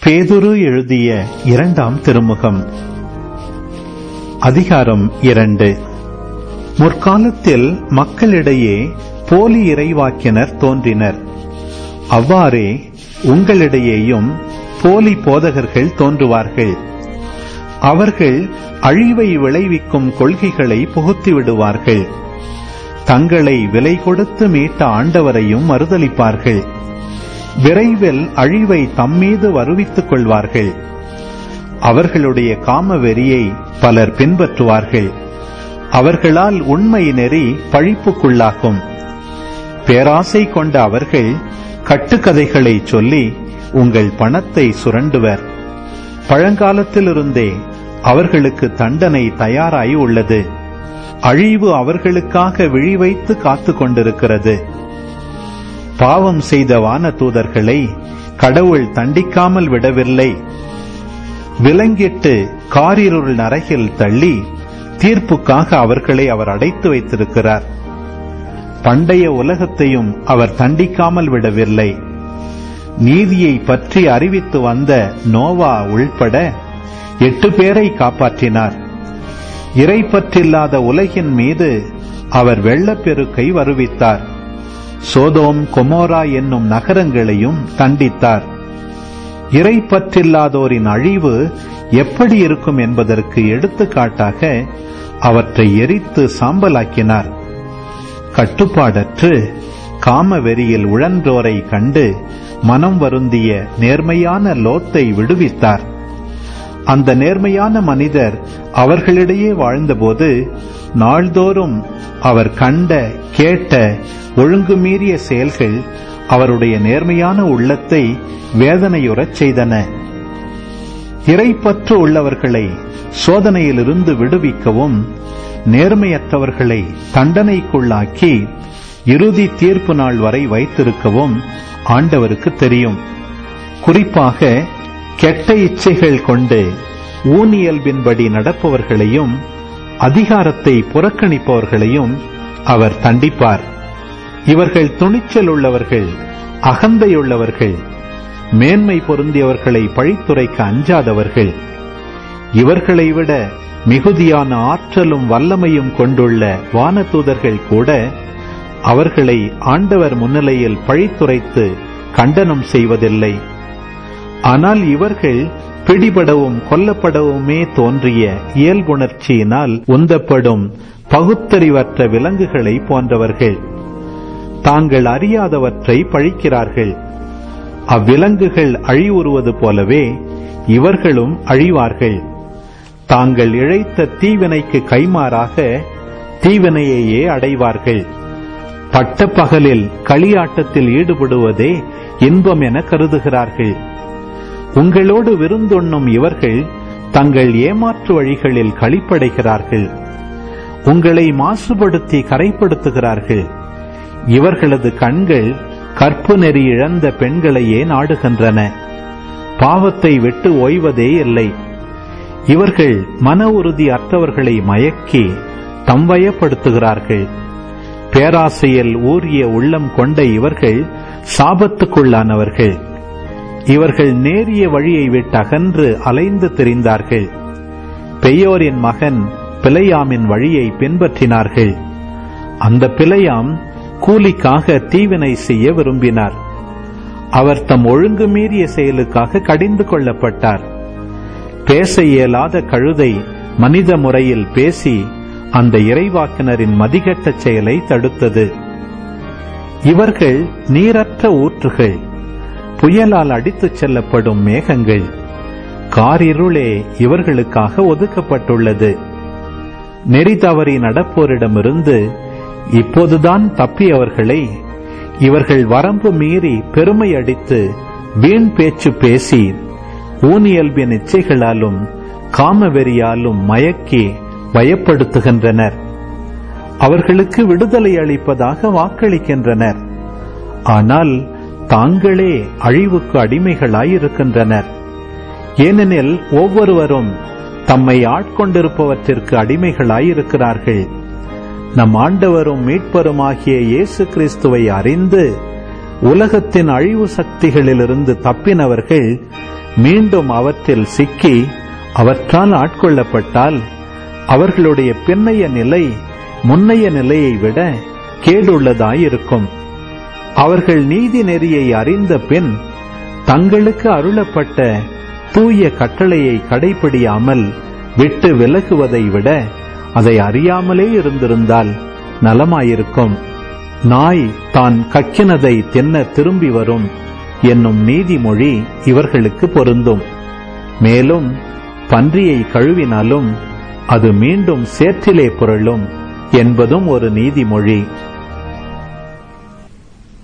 பேதுரு எழுதிய இரண்டாம் திருமுகம் அதிகாரம் இரண்டு முற்காலத்தில் மக்களிடையே போலி இறைவாக்கினர் தோன்றினர் அவ்வாறே உங்களிடையேயும் போலி போதகர்கள் தோன்றுவார்கள் அவர்கள் அழிவை விளைவிக்கும் கொள்கைகளை புகுத்தி விடுவார்கள் தங்களை விலை கொடுத்து மீட்ட ஆண்டவரையும் மறுதலிப்பார்கள் விரைவில் அழிவை தம்மீது வருவித்துக் கொள்வார்கள் அவர்களுடைய காம வெறியை பலர் பின்பற்றுவார்கள் அவர்களால் உண்மை நெறி பழிப்புக்குள்ளாகும் பேராசை கொண்ட அவர்கள் கட்டுக்கதைகளை சொல்லி உங்கள் பணத்தை சுரண்டுவர் பழங்காலத்திலிருந்தே அவர்களுக்கு தண்டனை தயாராய் உள்ளது அழிவு அவர்களுக்காக விழிவைத்து காத்து கொண்டிருக்கிறது பாவம் செய்த வான தூதர்களை கடவுள் தண்டிக்காமல் விடவில்லை விலங்கிட்டு காரிருள் நரகில் தள்ளி தீர்ப்புக்காக அவர்களை அவர் அடைத்து வைத்திருக்கிறார் பண்டைய உலகத்தையும் அவர் தண்டிக்காமல் விடவில்லை நீதியை பற்றி அறிவித்து வந்த நோவா உள்பட எட்டு பேரை காப்பாற்றினார் இறை பற்றில்லாத உலகின் மீது அவர் வெள்ளப்பெருக்கை வருவித்தார் சோதோம் கொமோரா என்னும் நகரங்களையும் தண்டித்தார் இறை பற்றில்லாதோரின் அழிவு எப்படி இருக்கும் என்பதற்கு எடுத்துக்காட்டாக அவற்றை எரித்து சாம்பலாக்கினார் கட்டுப்பாடற்று காம வெறியில் உழன்றோரை கண்டு மனம் வருந்திய நேர்மையான லோத்தை விடுவித்தார் அந்த நேர்மையான மனிதர் அவர்களிடையே வாழ்ந்தபோது நாள்தோறும் அவர் கண்ட கேட்ட ஒழுங்கு மீறிய செயல்கள் அவருடைய நேர்மையான உள்ளத்தை வேதனையுறச் செய்தன இறைப்பற்று உள்ளவர்களை சோதனையிலிருந்து விடுவிக்கவும் நேர்மையற்றவர்களை தண்டனைக்குள்ளாக்கி இறுதி தீர்ப்பு நாள் வரை வைத்திருக்கவும் ஆண்டவருக்கு தெரியும் குறிப்பாக கெட்ட இச்சைகள் கொண்டு ஊனியல்பின்படி நடப்பவர்களையும் அதிகாரத்தை புறக்கணிப்பவர்களையும் அவர் தண்டிப்பார் இவர்கள் துணிச்சல் உள்ளவர்கள் அகந்தையுள்ளவர்கள் மேன்மை பொருந்தியவர்களை பழித்துரைக்க அஞ்சாதவர்கள் இவர்களை விட மிகுதியான ஆற்றலும் வல்லமையும் கொண்டுள்ள வானதூதர்கள் கூட அவர்களை ஆண்டவர் முன்னிலையில் பழித்துரைத்து கண்டனம் செய்வதில்லை ஆனால் இவர்கள் பிடிபடவும் கொல்லப்படவுமே தோன்றிய இயல்புணர்ச்சியினால் உந்தப்படும் பகுத்தறிவற்ற விலங்குகளை போன்றவர்கள் தாங்கள் அறியாதவற்றை பழிக்கிறார்கள் அவ்விலங்குகள் அழிவுறுவது போலவே இவர்களும் அழிவார்கள் தாங்கள் இழைத்த தீவினைக்கு கைமாறாக தீவினையையே அடைவார்கள் பட்ட பகலில் களியாட்டத்தில் ஈடுபடுவதே இன்பம் என கருதுகிறார்கள் உங்களோடு விருந்துண்ணும் இவர்கள் தங்கள் ஏமாற்று வழிகளில் களிப்படைகிறார்கள் உங்களை மாசுபடுத்தி கரைப்படுத்துகிறார்கள் இவர்களது கண்கள் கற்பு நெறி இழந்த பெண்களையே நாடுகின்றன பாவத்தை விட்டு ஓய்வதே இல்லை இவர்கள் மன உறுதி அற்றவர்களை மயக்கி தம்வயப்படுத்துகிறார்கள் பேராசையில் ஊறிய உள்ளம் கொண்ட இவர்கள் சாபத்துக்குள்ளானவர்கள் இவர்கள் நேரிய வழியை விட்டு அகன்று அலைந்து திரிந்தார்கள் பெயோரின் மகன் பிழையாமின் வழியை பின்பற்றினார்கள் அந்த பிழையாம் கூலிக்காக தீவினை செய்ய விரும்பினார் அவர் தம் ஒழுங்கு மீறிய செயலுக்காக கடிந்து கொள்ளப்பட்டார் பேச இயலாத கழுதை மனித முறையில் பேசி அந்த இறைவாக்கினரின் மதிகட்ட செயலை தடுத்தது இவர்கள் நீரற்ற ஊற்றுகள் புயலால் அடித்துச் செல்லப்படும் மேகங்கள் காரிருளே இவர்களுக்காக ஒதுக்கப்பட்டுள்ளது நெறி தவறி நடப்போரிடமிருந்து இப்போதுதான் தப்பியவர்களை இவர்கள் வரம்பு மீறி பெருமை அடித்து வீண் பேச்சு பேசி ஊனியல்பின் இச்சைகளாலும் காமவெறியாலும் மயக்கி பயப்படுத்துகின்றனர் அவர்களுக்கு விடுதலை அளிப்பதாக வாக்களிக்கின்றனர் ஆனால் தாங்களே அழிவுக்கு அடிமைகளாயிருக்கின்றனர் ஏனெனில் ஒவ்வொருவரும் தம்மை ஆட்கொண்டிருப்பவற்றிற்கு அடிமைகளாயிருக்கிறார்கள் நம் ஆண்டவரும் மீட்பருமாகிய இயேசு கிறிஸ்துவை அறிந்து உலகத்தின் அழிவு சக்திகளிலிருந்து தப்பினவர்கள் மீண்டும் அவற்றில் சிக்கி அவற்றால் ஆட்கொள்ளப்பட்டால் அவர்களுடைய பின்னைய நிலை முன்னைய நிலையை விட கேடுள்ளதாயிருக்கும் அவர்கள் நீதி நெறியை அறிந்த பின் தங்களுக்கு அருளப்பட்ட தூய கட்டளையை கடைபிடியாமல் விட்டு விலகுவதை விட அதை அறியாமலே இருந்திருந்தால் நலமாயிருக்கும் நாய் தான் கக்கினதை தின்ன திரும்பி வரும் என்னும் நீதிமொழி இவர்களுக்கு பொருந்தும் மேலும் பன்றியை கழுவினாலும் அது மீண்டும் சேற்றிலே புரளும் என்பதும் ஒரு நீதிமொழி